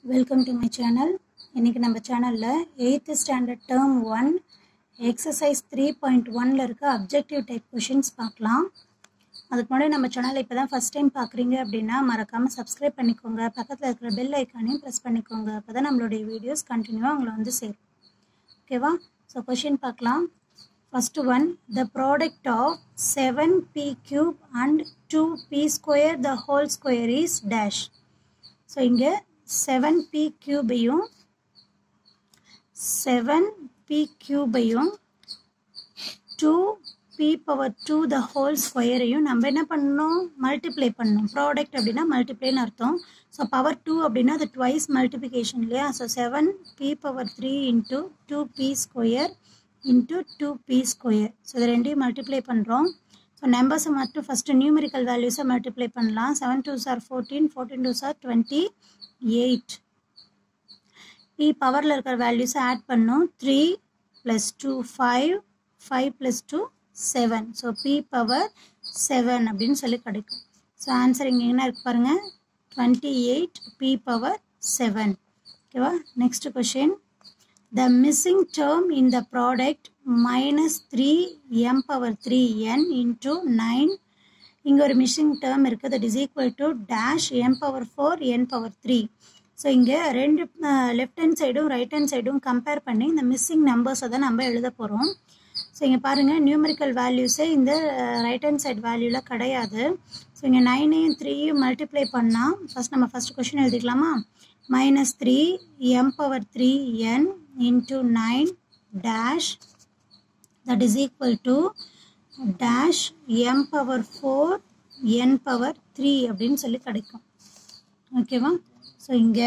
Welcome to my channel இன்றைக்கி நம்ம சேனலில் eighth standard term one exercise three point ஒனில் இருக்க அப்ஜெக்டிவ் டைப் கொஷின்ஸ் பார்க்கலாம் அதுக்கு முன்னாடி நம்ம சேனலை இப்போ தான் ஃபஸ்ட் டைம் பார்க்குறீங்க அப்படின்னா மறக்காமல் சப்ஸ்கிரைப் பண்ணிக்கோங்க பக்கத்தில் இருக்கிற பெல் ஐக்கானையும் ப்ரெஸ் பண்ணிக்கோங்க அப்போ தான் நம்மளுடைய வீடியோஸ் கண்டினியூவாக உங்களை வந்து சேரும் ஓகேவா ஸோ கொஷின் பார்க்கலாம் first one the product of seven b cube and two b square the whole square is dash so இங்கே செவன் பி கியூபையும் செவன் பி கியூபையும் two b power two the whole ஸ்கொயரையும் நம்ம என்ன பண்ணணும் மல்டிப்ளை பண்ணணும் product அப்படின்னா மல்டிப்ளைன்னு அர்த்தம் ஸோ பவர் டூ அப்படின்னா அது ட்வைஸ் மல்டிப்ளிகேஷன் இல்லையா so seven b power three into two b square into two b square so இது ரெண்டையும் மல்டிப்ளை பண்ணுறோம் ஸோ நம்பர்ஸை மட்டும் ஃபஸ்ட்டு நியூமரிக்கல் வேல்யூஸை மல்டிப்ளை பண்ணலாம் seven twos are fourteen fourteen twos are twenty eight b பவரில் இருக்கிற வேல்யூஸை ஆட் பண்ணும் three plus two five five plus two seven so b power seven அப்படின்னு சொல்லி கிடைக்கும் ஸோ ஆன்சர் இங்கே என்ன இருக்கு பாருங்கள் twenty eight b power seven ஓகேவா next question the missing term in the product minus three m power three n into nine இங்கே ஒரு மிஸ்ஸிங் டேர்ம் இருக்குது that is equal to dash m power four n power three so இங்கே ரெண்டு left hand சைடும் right hand சைடும் compare பண்ணி இந்த missing நம்பர்ஸை தான் நம்ம எழுத போகிறோம் ஸோ இங்கே பாருங்கள் நியூமரிக்கல் வேல்யூஸே இந்த ரைட் ஹேண்ட் சைட் வேல்யூவில் கிடையாது ஸோ இங்கே நைனையும் த்ரீயும் மல்டிப்ளை பண்ணால் ஃபஸ்ட் நம்ம ஃபஸ்ட் கொஷின் எழுதிக்கலாமா minus three m power three n into nine dash that is equal to dash m power four n power three அப்படின்னு சொல்லி கிடைக்கும் ஓகேவா ஸோ இங்கே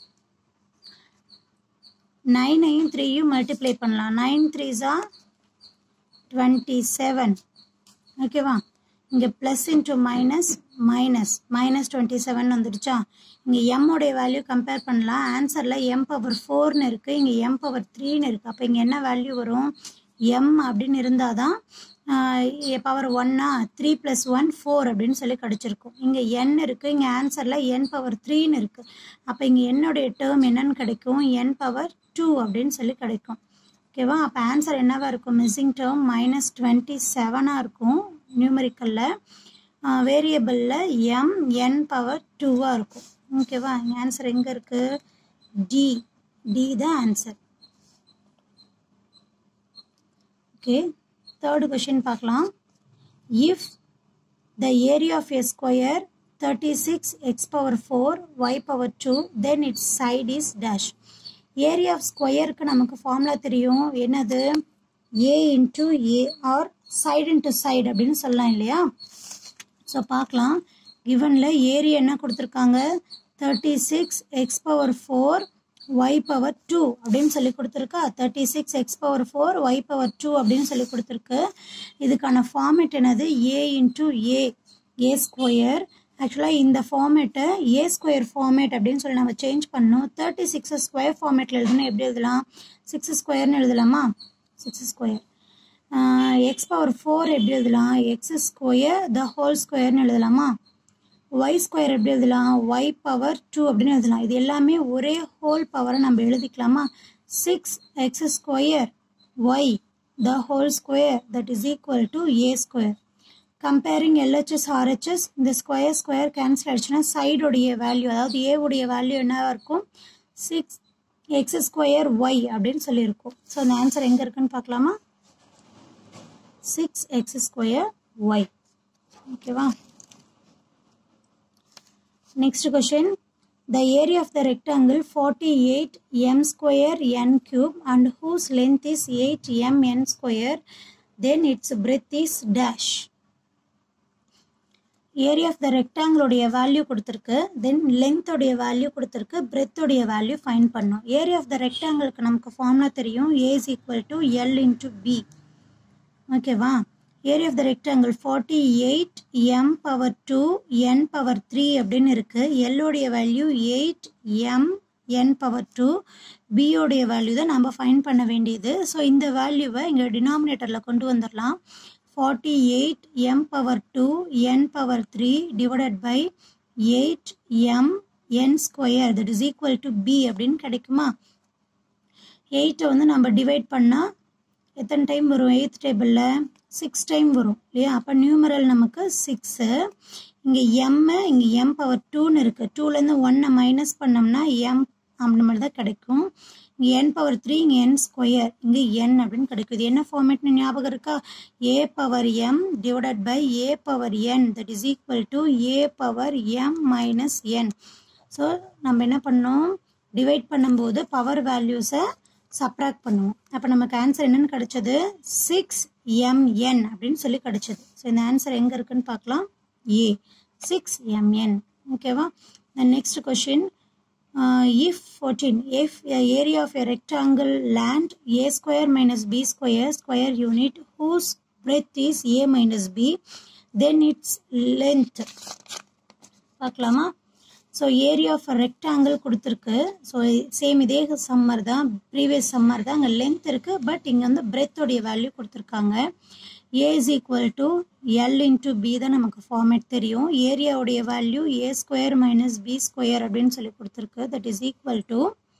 நைனையும் த்ரீயும் மல்டிப்ளை பண்ணலாம் நைன் த்ரீஸா டுவெண்ட்டி செவன் ஓகேவா இங்கே plus into minus minus minus twenty seven வந்துடுச்சா இங்கே எம்மோடைய வேல்யூ கம்பேர் பண்ணலாம் ஆன்சரில் எம் பவர் ஃபோர்னு இருக்குது இங்கே எம் பவர் த்ரீன்னு இருக்குது அப்போ இங்கே என்ன வேல்யூ வரும் எம் அப்படின்னு இருந்தால் தான் பவர் ஒன்னா த்ரீ ப்ளஸ் ஒன் ஃபோர் அப்படின்னு சொல்லி கிடச்சிருக்கும் இங்கே என் இருக்குது இங்கே ஆன்சரில் என் பவர் த்ரீன்னு இருக்குது அப்போ இங்கே என்னுடைய டேர்ம் என்னன்னு கிடைக்கும் என் பவர் டூ அப்படின்னு சொல்லி கிடைக்கும் ஓகேவா அப்போ ஆன்சர் என்னவாக இருக்கும் மிஸ்ஸிங் டேர்ம் மைனஸ் டுவெண்ட்டி செவனாக இருக்கும் நியூமரிக்கலில் வேரியபிளில் எம் என் பவர் டூவாக இருக்கும் ஓகேவா இங்கே ஆன்சர் எங்கே இருக்குது டி டி தான் ஆன்சர் ஓகே தேர்டு கொஷின் பார்க்கலாம் if the area of a square thirty six x power four y power two then its side is dash area of ஸ்கொயருக்கு நமக்கு ஃபார்முலா தெரியும் என்னது a into a or side into side அப்படின்னு சொல்லலாம் இல்லையா so பார்க்கலாம் கிவனில் ஏரியா என்ன கொடுத்துருக்காங்க thirty six x power four y power two அப்படின்னு சொல்லி கொடுத்துருக்கா thirty six x power four y power two அப்படின்னு சொல்லி கொடுத்துருக்கு இதுக்கான ஃபார்மேட் என்னது a into A A square ஆக்சுவலாக இந்த ஃபார்மேட்டை ஏ ஸ்கொயர் ஃபார்மேட் அப்படின்னு சொல்லி நம்ம சேஞ்ச் பண்ணோம் தேர்ட்டி சிக்ஸ் ஸ்கொயர் ஃபார்மேட்டில் எழுதணும் எப்படி எழுதலாம் சிக்ஸ் ஸ்கொயர்னு எழுதலாமா six square x power four எப்படி எழுதலாம் எக்ஸ் ஸ்கொயர் த ஹோல் ஸ்கொயர்னு எழுதலாமா ஒய் ஸ்கொயர் எப்படி எழுதலாம் ஒய் பவர் டூ அப்படின்னு எழுதலாம் இது எல்லாமே ஒரே ஹோல் பவரை நம்ம எழுதிக்கலாமா six x square y the whole square that is equal to a square comparing LHS RHS இந்த ஸ்கொயர் ஸ்கொயர் கேன்சல் ஆயிடுச்சுன்னா சைடுடைய வேல்யூ அதாவது ஏ உடைய வேல்யூ என்னவாக இருக்கும் சிக்ஸ் எக்ஸ் ஸ்கொயர் ஒய் அப்படின்னு சொல்லியிருக்கோம் ஸோ அந்த ஆன்சர் எங்கே இருக்குன்னு பார்க்கலாமா சிக்ஸ் எக்ஸ் ஸ்கொயர் ஒய் ஓகேவா Next question. The area of the rectangle 48 m square n cube and whose length is 8 m n square then its breadth is dash. Area of the ரெக்டாங்கிளோடைய value கொடுத்துருக்கு then லென்த்தோடைய value கொடுத்துருக்கு பிரெத்தோடைய value fine பண்ணோம் area of the ரெக்டாங்கிளுக்கு நமக்கு formula தெரியும் a is equal to l into b ஓகேவா area of the rectangle forty eight m power two n power three அப்படின்னு இருக்குது எல்லோடைய value eight m n power two பியோடைய value தான் நம்ம ஃபைன் பண்ண வேண்டியது ஸோ இந்த வேல்யூவை இங்கே டினாமினேட்டரில் கொண்டு வந்துடலாம் forty eight m power two n power three divided by eight m n square that is equal to b அப்படின்னு கிடைக்குமா எயிட்டை வந்து நம்ம டிவைட் பண்ணால் எத்தனை டைம் வரும் எயித் டேபிளில் சிக்ஸ் டைம் வரும் இல்லையா அப்போ நியூமரல் நமக்கு சிக்ஸு இங்கே எம்மு இங்கே எம் பவர் டூன்னு இருக்குது டூலேருந்து ஒன்னை மைனஸ் பண்ணோம்னா எம் அப்படி மாதிரி தான் கிடைக்கும் இங்கே என் பவர் த்ரீ இங்கே என் ஸ்கொயர் இங்கே என் அப்படின்னு கிடைக்கும் இது என்ன ஃபார்மேட்னு ஞாபகம் இருக்கா a power m divided by a power n that is equal to a power m minus n so நம்ம என்ன பண்ணோம் டிவைட் பண்ணும்போது பவர் வேல்யூஸை சப்ராக்ட் பண்ணுவோம் அப்போ நமக்கு ஆன்சர் என்னன்னு கிடைச்சது சிக்ஸ் எம்என் அப்படின்னு சொல்லி கிடைச்சது ஸோ இந்த ஆன்சர் எங்கே இருக்குன்னு பார்க்கலாம் ஏ சிக்ஸ் எம்என் ஓகேவா the next question uh, if 14 if a area of a rectangle land a square minus b square square unit whose breadth is a minus b then its length பார்க்கலாமா so area of rectangle கொடுத்துருக்கு so same இதே sum தான் previous sum தான் அங்கே length இருக்குது but இங்கே வந்து பிரெத்தோடைய வேல்யூ கொடுத்துருக்காங்க a is equal to l into b தான் நமக்கு ஃபார்மேட் தெரியும் ஏரியாவுடைய value a square minus b square அப்படின்னு சொல்லி கொடுத்துருக்கு தட் இஸ் ஈக்குவல் டு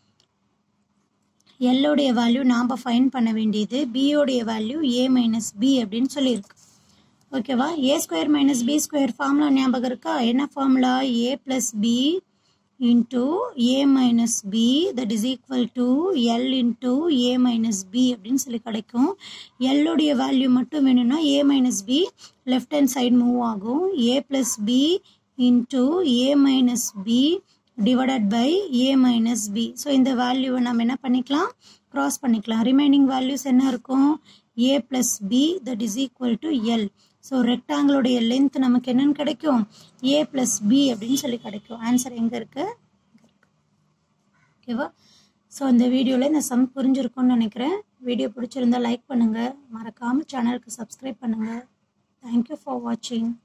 எல்லோடைய வேல்யூ நாம் ஃபைன் பண்ண வேண்டியது பியோடைய வேல்யூ ஏ மைனஸ் பி அப்படின்னு சொல்லியிருக்கு ஓகேவா a square minus b square formula ஞாபகம் இருக்கா என்ன formula a plus b into a minus b that is equal to l into a minus b அப்படின்னு சொல்லி கிடைக்கும் எல்லுடைய வேல்யூ மட்டும் வேணும்னா a minus b left hand side move ஆகும் a plus b into a minus b divided by a minus b so இந்த வேல்யூவை நம்ம என்ன பண்ணிக்கலாம் க்ராஸ் பண்ணிக்கலாம் ரிமைனிங் வேல்யூஸ் என்ன இருக்கும் a plus b that is equal to l so ரெக்டாங்கிளுடைய லென்த் நமக்கு என்னன்னு கிடைக்கும் ஏ பிளஸ் பி அப்படின்னு சொல்லி கிடைக்கும் ஆன்சர் எங்கே இருக்கு ஓகேவா ஸோ இந்த வீடியோவில் இந்த சம் புரிஞ்சிருக்கும்னு நினைக்கிறேன் வீடியோ பிடிச்சிருந்தா லைக் பண்ணுங்கள் மறக்காமல் சேனலுக்கு சப்ஸ்கிரைப் பண்ணுங்கள் தேங்க்யூ ஃபார் வாட்சிங்